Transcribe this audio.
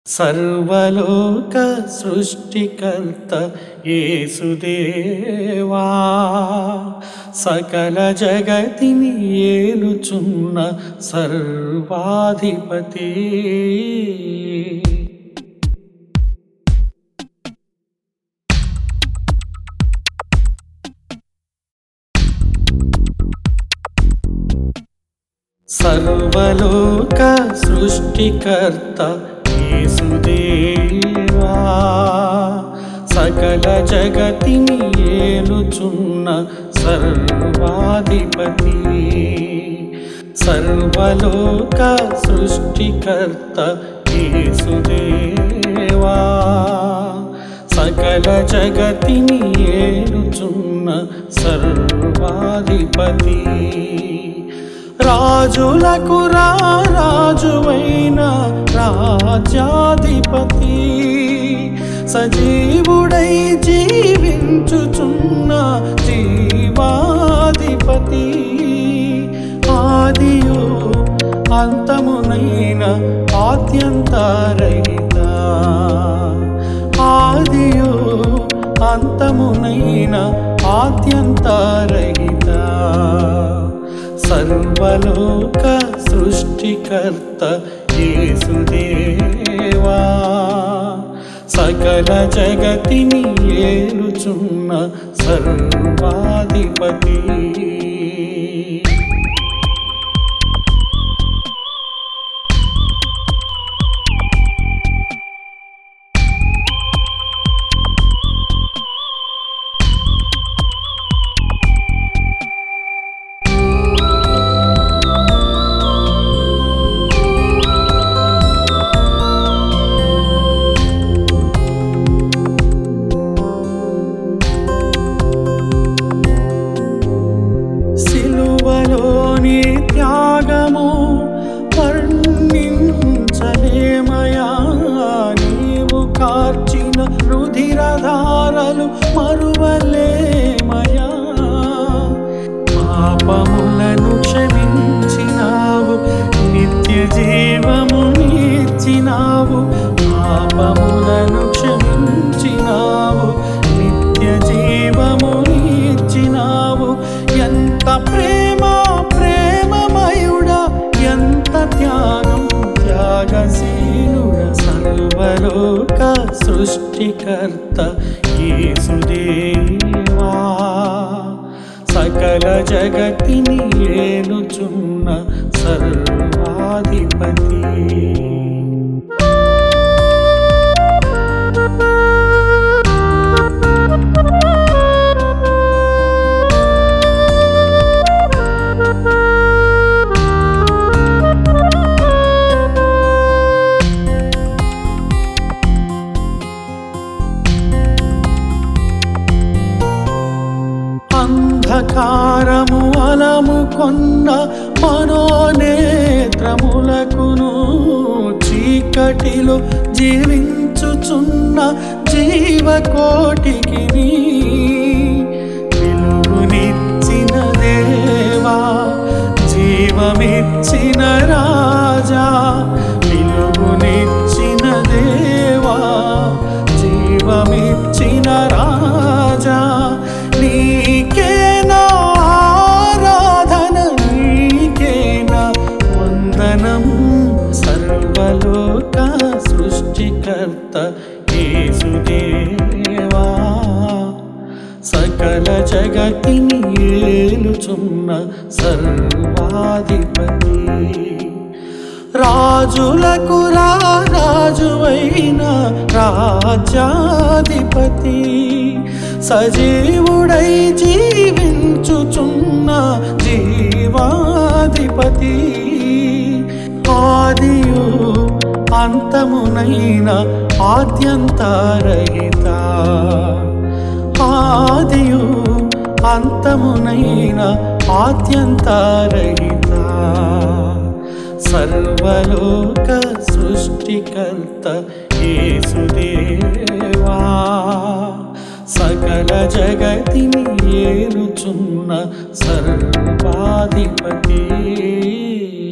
సర్వలోక సృష్టికర్త యేసుదేవా సకల జగతిని ఏలుచున్న సర్వాధిపతి సర్వలోక సృష్టికర్త యేసుదేవా సకల జగతిని ఏలుచున్న సర్వాధిపతి సర్వలోక సృష్టికర్త యేసుదేవా సకల జగతిని ఏలుచున్న సర్వాధిపతి రాజులకు రాజువైన రాజ్యాధిపతి సజీవుడై జీవించుచున్న జీవాధిపతి ఆదియు అంతమునైన ఆద్యంతరహిత ఆదియు అంతమునైన ఆద్యంతరహిత సర్వలోక సృష్టికర్త యేసుదేవా సకల జగతిని ఏలుచున్న సర్వాధిపతి సిలువలోని త్యాగము వర్ణించలేమయా నీవు కార్చిన రుధిరధారలు మరువలేమయా పాపములను క్షమించినావు నిత్య జీవము ఇచ్చినావు పాపములను క్షమించినావు నిత్య జీవము ఇచ్చినావు ఎంత ప్రేమ ప్రేమమయుడా ఎంత త్యాగం త్యాగశీలుడ సర్వలోక సృష్టికర్త యేసుదేవా సకల జగతిని ఏలుచున్న సర్వాధిపతి అంధకారము అలము కొన్న మనోనేత్రములకును చీకటిలో జీవించుచున్న జీవకోటికి వెలుగునిచ్చిన దేవా జీవమిచ్చిన రాజా వెలుగునిచ్చిన దేవా జీవమిచ్చిన రాజా నీకేనా ఆరాధన నీకేనా వందనం సర్వలోక సృష్టికర్త యేసుదేవా సకల జగతిని ఏలుచున్న సర్వాధిపతి రాజులకు రాజువైన రాజ్యాధిపతి సజీవుడై జీవించుచున్న జీవాధిపతి ఆదియు అంతమునైన ఆద్యంతరహిత ఆదియు అంతమునైన ఆద్యంతరహిత సర్వలోక సృష్టికర్త యేసుదేవా సకల జగతిని ఏలుచున్న సర్వాధిపతి